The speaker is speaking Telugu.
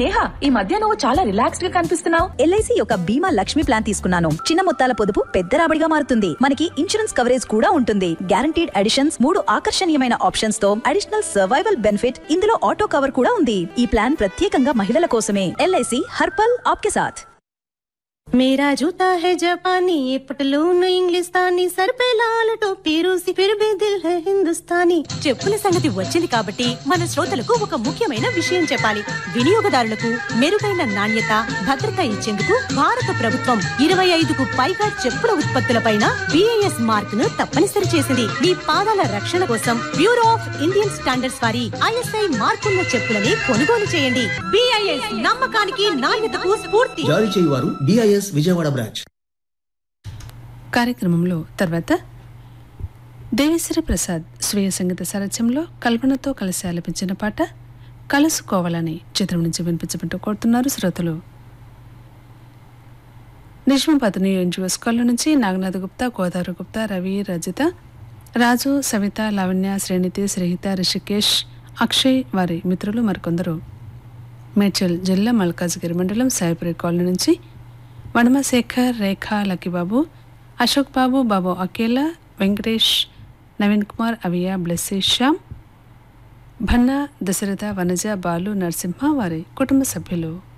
నేహా ఈ మధ్య నువ్వు చాలా రిలాక్స్డ్ గా కనిపిస్తున్నావు ఎల్ఐసి యొక్క బీమా లక్ష్మి ప్లాన్ తీసుకున్నాను చిన్న మొత్తాల పొదుపు పెద్ద రాబడిగా మారుతుంది మనకి ఇన్సూరెన్స్ కవరేజ్ కూడా ఉంటుంది గ్యారంటీడ్ అడిషన్స్ మూడు ఆకర్షణీయమైన ఆప్షన్స్ తో అడిషనల్ సర్వైవల్ బెనిఫిట్ ఇందులో ఆటో కవర్ కూడా ఉంది ఈ ప్లాన్ ప్రత్యేకంగా మహిళల కోసమే ఎల్ఐసి హర్పల్ ఆప్కే సాథ్ मेरा जूता है जापानी ये पटलून इंग्लिस्तानी सर पे लाल टोपी रूसी फिर भी दिल है हिंदुस्तानी చెప్పుల సంగతి వచ్చింది కాబట్టి మన శ్రోతలకు ఒక ముఖ్యమైన విషయం చెప్పాలి వినియోగదారులకు మెరుగైన నాణ్యత భద్రత ఇచ్చేందుకు భారత ప్రభుత్వం ఇరవై ఐదుకు పైగా చెప్పుల ఉత్పత్తులపైన బిఐఎస్ మార్క్ ను తప్పనిసరి చేసింది మీ పాదాల రక్షణ కోసం బ్యూరో ఆఫ్ ఇండియన్ స్టాండర్డ్స్ వారి ఐఎస్ఐ మార్కున్న చెప్పులని కొనుగోలు చేయండి బిఐఎస్ నమ్మకానికి నాణ్యతకు స్ఫూర్తి జారీ చేయువారు డిఐఎస్ విజయవాడ బ్రాంచ్ కార్యక్రమంలో తర్వాత దేవిశ్రీ ప్రసాద్ స్వీయ సంగీత సారథ్యంలో కల్పనతో కలిసి ఆలపించిన పాట కలుసుకోవాలని చిత్రం నుంచి వినిపించమంటూ కోరుతున్నారు శ్రోతలు నిజామాబాద్ ఎన్జిఓస్ కాలనీ నుంచి నాగనాథ్ గుప్తా గోదావరి గుప్తా రవి రజిత రాజు సవిత లావణ్య శ్రేణితి శ్రీహిత రిషికేష్ అక్షయ్ వారి మిత్రులు మరికొందరు మేడ్చల్ జిల్లా మల్కాజ్గిరి మండలం సాయిపురి కాలనీ నుంచి వనమశేఖర్ రేఖ లక్కిబాబు అశోక్ బాబు బాబు అకేలా వెంకటేష్ నవీన్ కుమార్ అవియా బ్లెస్సీ శ్యామ్ భన్నా దశరథ వనజ బాలు నరసింహ వారి కుటుంబ సభ్యులు